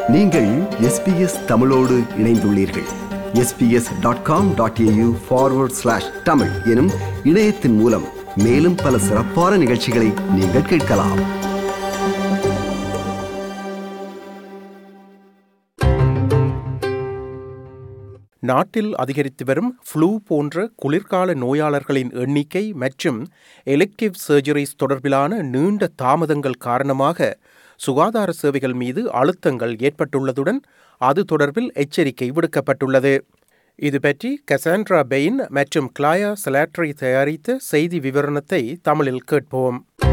நீங்கள் எஸ்பிஎஸ் தமிழோடு இணைந்துள்ளீர்கள் SBS dot com dot AU forward slash Tamil எனும் இணையத்தின் மூலம் மேலும் பல சிறப்பான நிகழ்ச்சிகளை நீங்கள் கேட்கலாம் நாட்டில் அதிகரித்து வரும் ஃப்ளூ போன்ற குளிர்கால நோயாளர்களின் எண்ணிக்கை மற்றும் எலெக்டிவ் சர்ஜரிஸ் தொடர்பிலான நீண்ட தாமதங்கள் காரணமாக சுகாதார சேவைகள் மீது அழுத்தங்கள் ஏற்பட்டுள்ளதுடன் அது தொடர்பில் எச்சரிக்கை விடுக்கப்பட்டுள்ளது இது பற்றி கசாண்ட்ரா பெயின் மற்றும் கிளாயா செலாட்ரி தயாரித்த செய்தி விவரணத்தை தமிழில் கேட்போம்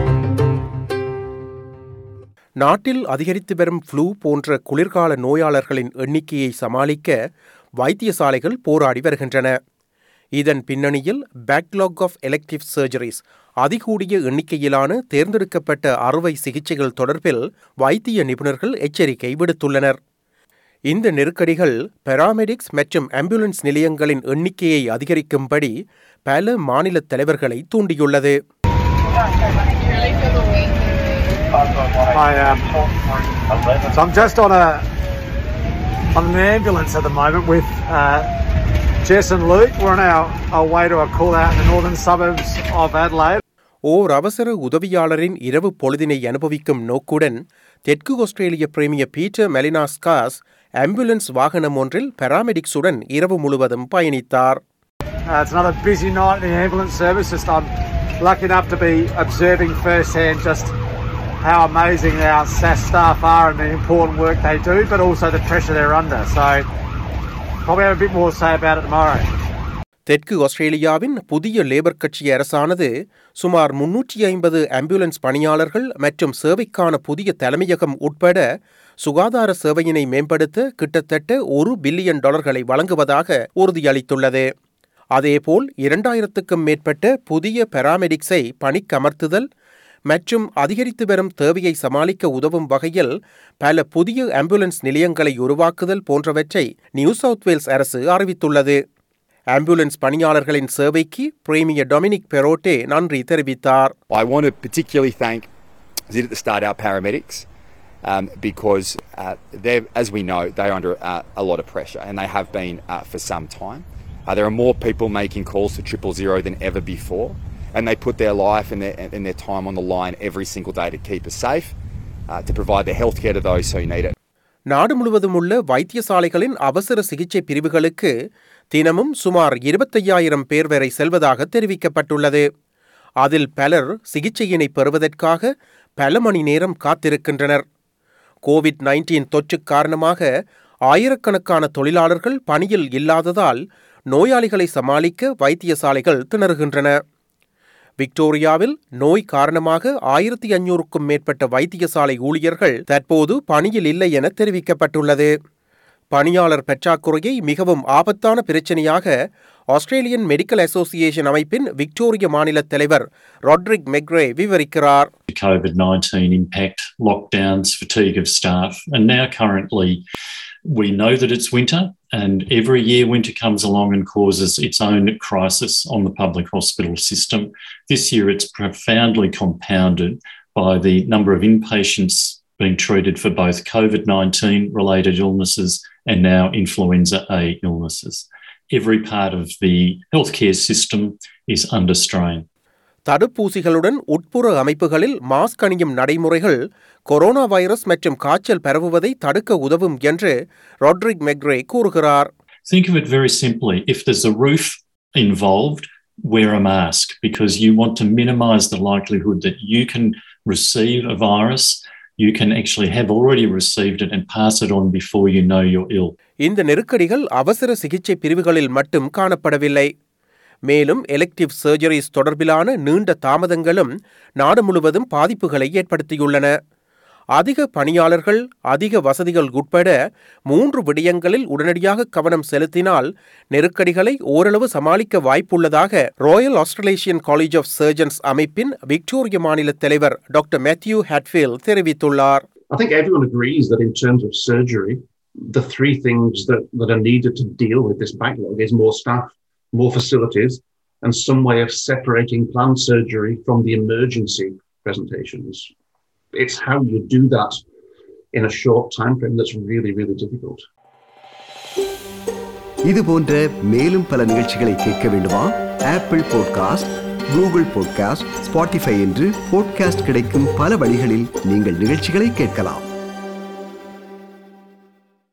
நாட்டில் அதிகரித்து வரும் ஃப்ளூ போன்ற குளிர்கால நோயாளர்களின் எண்ணிக்கையை சமாளிக்க வைத்தியசாலைகள் போராடி வருகின்றன இதன் பின்னணியில் பேக்லாக் ஆஃப் எலெக்டிவ் சர்ஜரிஸ் அதிகூடிய எண்ணிக்கையிலான தேர்ந்தெடுக்கப்பட்ட அறுவை சிகிச்சைகள் தொடர்பில் வைத்திய நிபுணர்கள் எச்சரிக்கை விடுத்துள்ளனர் இந்த நெருக்கடிகள் பெராமெடிக்ஸ் மற்றும் ஆம்புலன்ஸ் நிலையங்களின் எண்ணிக்கையை அதிகரிக்கும்படி பல மாநில தலைவர்களை தூண்டியுள்ளது I am. So I'm just on a on an ambulance at the moment with uh, Jess and Luke. We're on our, our way to a call out in the northern suburbs of Adelaide. ஓர் அவசர உதவியாளரின் இரவு பொழுதினை அனுபவிக்கும் நோக்குடன் தெற்கு ஆஸ்திரேலிய பிரேமிய Peter மெலினாஸ்காஸ் ambulance வாகனம் ஒன்றில் பெராமெடிக்ஸுடன் இரவு முழுவதும் பயணித்தார் Uh, it's another busy night in the ambulance service. Just I'm lucky enough to be observing firsthand just how amazing our SAS staff are and the important work they do, but also the pressure they're under. So probably have a bit more to say about it tomorrow. தெற்கு ஆஸ்திரேலியாவின் புதிய labour கட்சி அரசானது சுமார் முன்னூற்றி ஐம்பது ambulance பணியாளர்கள் மற்றும் சேவைக்கான புதிய தலைமையகம் உட்பட சுகாதார சேவையினை மேம்படுத்த கிட்டத்தட்ட ஒரு பில்லியன் டாலர்களை வழங்குவதாக உறுதியளித்துள்ளது அதேபோல் இரண்டாயிரத்துக்கும் மேற்பட்ட புதிய பெராமெடிக்ஸை பணிக்கமர்த்துதல் மற்றும் அதிகரித்து வரும் தேவையை சமாளிக்க உதவும் வகையில் பல புதிய ஆம்புலன்ஸ் நிலையங்களை உருவாக்குதல் போன்றவற்றை நியூ சவுத் வேல்ஸ் அரசு அறிவித்துள்ளது ஆம்புலன்ஸ் பணியாளர்களின் சேவைக்கு பிரேமியர் டொமினிக் பெரோட்டே நன்றி தெரிவித்தார் I want to particularly thank Zid at the start our paramedics um, because uh, they're, as we know, they're under uh, a lot of pressure and they have been uh, for some time. Uh, there are more people making calls to triple zero than ever before, and they put their life and their, and their time on the line every single day to keep us safe, uh, to provide the healthcare to those who need it. நாடு முழுவதும் உள்ள வைத்தியசாலைகளின் அவசர சிகிச்சை பிரிவுகளுக்கு தினமும் சுமார் இருபத்தையாயிரம் பேர் வரை செல்வதாக தெரிவிக்கப்பட்டுள்ளது அதில் பலர் சிகிச்சையினை பெறுவதற்காக பல மணி நேரம் காத்திருக்கின்றனர் கோவிட் நைன்டீன் தொற்று காரணமாக ஆயிரக்கணக்கான தொழிலாளர்கள் பணியில் இல்லாததால் நோயாளிகளை சமாளிக்க வைத்தியசாலைகள் திணறுகின்றன விக்டோரியாவில் நோய் காரணமாக ஆயிரத்தி ஐநூறுக்கும் மேற்பட்ட வைத்தியசாலை ஊழியர்கள் தற்போது பணியில் இல்லை என தெரிவிக்கப்பட்டுள்ளது பணியாளர் பற்றாக்குறையை மிகவும் ஆபத்தான பிரச்சனையாக ஆஸ்திரேலியன் மெடிக்கல் அசோசியேஷன் அமைப்பின் விக்டோரிய மாநில தலைவர் ராட்ரிக் மெக்ரே விவரிக்கிறார் COVID 19 impact, lockdowns, fatigue of staff, and now currently we know that it's winter, and every year winter comes along and causes its own crisis on the public hospital system. This year it's profoundly compounded by the number of inpatients being treated for both COVID 19 related illnesses and now influenza A illnesses. Every part of the healthcare system is under strain. தடுப்பூசிகளுடன் உட்புற அமைப்புகளில் mask அணியும் நடைமுறைகள் corona virus மற்றும் காய்ச்சல் பரவுவதை தடுக்க உதவும் என்று ராட்ரிக் மெக்ரே கூறுகிறார் Think of it very simply. If there's a roof involved, wear a mask because you want to minimize the likelihood that you can receive a virus. You can actually have already received it and pass it on before you know you're ill. இந்த நெருக்கடிகள் அவசர சிகிச்சை பிரிவுகளில் மட்டும் காணப்படவில்லை மேலும் elective surgeries தொடர்பிலான நீண்ட தாமதங்களும் நாடு முழுவதும் பாதிப்புகளை ஏற்படுத்தியுள்ளன அதிக பணியாளர்கள் அதிக வசதிகள் உட்பட மூன்று விடயங்களில் உடனடியாக கவனம் செலுத்தினால் நெருக்கடிகளை ஓரளவு சமாளிக்க வாய்ப்புள்ளதாக Royal Australasian college of surgeons அமைப்பின் விக்டோரிய மாநில தலைவர் டாக்டர் மேத்யூ ஹேட்ஃபீல் தெரிவித்துள்ளார் I think everyone agrees that in terms of surgery, the three things that, that are needed to deal with this backlog is more staff, more facilities, and some way of separating planned surgery from the emergency presentations. It's how you do that in a short time frame that's really, really difficult. இது போன்ற மேலும் பல நிகழ்ச்சிகளை கேட்க வேண்டுமா Apple podcast Google podcast Spotify என்று podcast கிடைக்கும் பல வழிகளில் நீங்கள் நிகழ்ச்சிகளை கேட்கலாம்